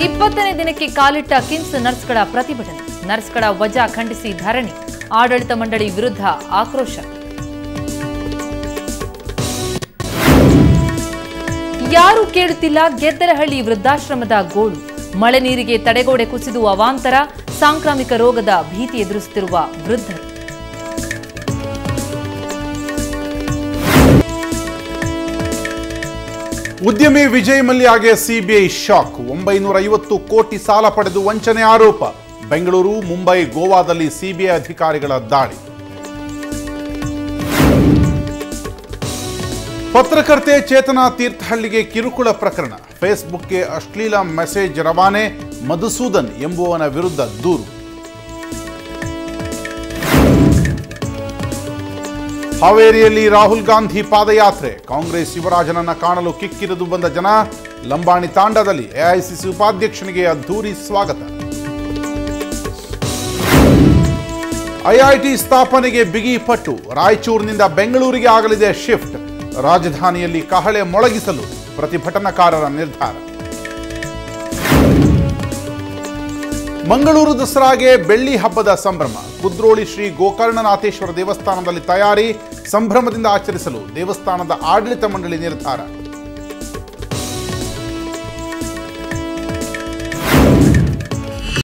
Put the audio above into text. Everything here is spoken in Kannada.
ಇಪ್ಪತ್ತನೇ ದಿನಕ್ಕೆ ಕಾಲಿಟ್ಟ ಕಿಮ್ಸ್ ನರ್ಸ್ಗಳ ಪ್ರತಿಭಟನೆ ನರ್ಸ್ಗಳ ವಜಾ ಖಂಡಿಸಿ ಧರಣಿ ಆಡಳಿತ ಮಂಡಳಿ ವಿರುದ್ಧ ಆಕ್ರೋಶ ಯಾರೂ ಕೇಳುತ್ತಿಲ್ಲ ಗೆದ್ದಲಹಳ್ಳಿ ವೃದ್ಧಾಶ್ರಮದ ಗೋಳು ಮಳೆ ನೀರಿಗೆ ತಡೆಗೋಡೆ ಕುಸಿದು ಅವಾಂತರ ಸಾಂಕ್ರಾಮಿಕ ರೋಗದ ಭೀತಿ ಎದುರಿಸುತ್ತಿರುವ ವೃದ್ಧರು ಉದ್ಯಮಿ ವಿಜಯ್ ಮಲ್ಯಾಗೆ ಸಿಬಿಐ ಶಾಕ್ ಒಂಬೈನೂರ ಐವತ್ತು ಕೋಟಿ ಸಾಲ ಪಡೆದು ವಂಚನೆ ಆರೋಪ ಬೆಂಗಳೂರು ಮುಂಬೈ ಗೋವಾದಲ್ಲಿ ಸಿಬಿಐ ಅಧಿಕಾರಿಗಳ ದಾಳಿ ಪತ್ರಕರ್ತೆ ಚೇತನಾ ತೀರ್ಥಹಳ್ಳಿಗೆ ಕಿರುಕುಳ ಪ್ರಕರಣ ಫೇಸ್ಬುಕ್ಗೆ ಅಶ್ಲೀಲ ಮೆಸೇಜ್ ರವಾನೆ ಮಧುಸೂದನ್ ಎಂಬುವನ ವಿರುದ್ಧ ದೂರು ಹಾವೇರಿಯಲ್ಲಿ ರಾಹುಲ್ ಗಾಂಧಿ ಪಾದಯಾತ್ರೆ ಕಾಂಗ್ರೆಸ್ ಯುವರಾಜನನ್ನ ಕಾಣಲು ಕಿಕ್ಕಿರಿದು ಬಂದ ಜನ ಲಂಬಾಣಿ ತಾಂಡದಲ್ಲಿ ಎಐಸಿಸಿ ಉಪಾಧ್ಯಕ್ಷನಿಗೆ ಅದ್ಧೂರಿ ಸ್ವಾಗತ ಐಐಟಿ ಸ್ಥಾಪನೆಗೆ ಬಿಗಿ ಪಟ್ಟು ರಾಯಚೂರಿನಿಂದ ಬೆಂಗಳೂರಿಗೆ ಆಗಲಿದೆ ಶಿಫ್ಟ್ ರಾಜಧಾನಿಯಲ್ಲಿ ಕಹಳೆ ಮೊಳಗಿಸಲು ಪ್ರತಿಭಟನಾಕಾರರ ನಿರ್ಧಾರ ಮಂಗಳೂರು ದಸರಾಗೆ ಬೆಳ್ಳಿ ಹಬ್ಬದ ಸಂಭ್ರಮ ಕುದ್ರೋಳಿ ಶ್ರೀ ಗೋಕರ್ಣನಾಥೇಶ್ವರ ದೇವಸ್ಥಾನದಲ್ಲಿ ತಯಾರಿ ಸಂಭ್ರಮದಿಂದ ಆಚರಿಸಲು ದೇವಸ್ಥಾನದ ಆಡಳಿತ ಮಂಡಳಿ ನಿರ್ಧಾರ